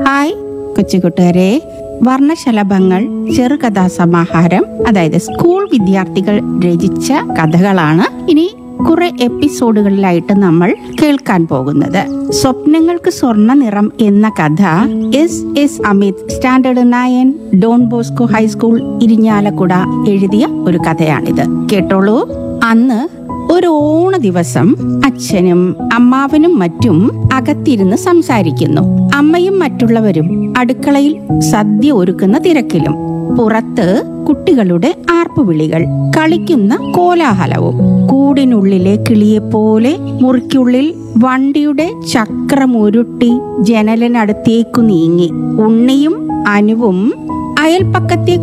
hi കൊച്ചുകൂട്ടുകാരെ വർണ്ണശലഭങ്ങൾ ചെറുകഥാ സമാഹാരം അതായത് school വിദ്യാർത്ഥികൾ രചിച്ച കഥകളാണ് ഇനി കുറെ എപ്പിസോഡുകളിലായിട്ട് നമ്മൾ കേൾക്കാൻ പോകുന്നത് സ്വപ്നങ്ങൾക്ക് സ്വർണ്ണ നിറം എന്ന കഥ S S Amit standard nine Don Bosco high school Irinjalakuda എഴുതിയ ഒരു കഥയാണിത് കേട്ടോളൂ അന്ന് ഒരു ഓണ ദിവസം അച്ഛനും അമ്മാവനും മറ്റും അകത്തിരുന്ന് സംസാരിക്കുന്നു അമ്മയും മറ്റുള്ളവരും അടുക്കളയിൽ സദ്യ ഒരുക്കുന്ന തിരക്കിലും പുറത്ത് കുട്ടികളുടെ ആർപ്പുവിളികൾ കളിക്കുന്ന കോലാഹലവും കൂടിനുള്ളിലെ കിളിയെപ്പോലെ മുറിക്കുള്ളിൽ വണ്ടിയുടെ ചക്രം ഉരുട്ടി ജനലിനടുത്തേക്കു നീങ്ങി ഉണ്ണിയും അനുവും അയൽപ്പക്കത്തെ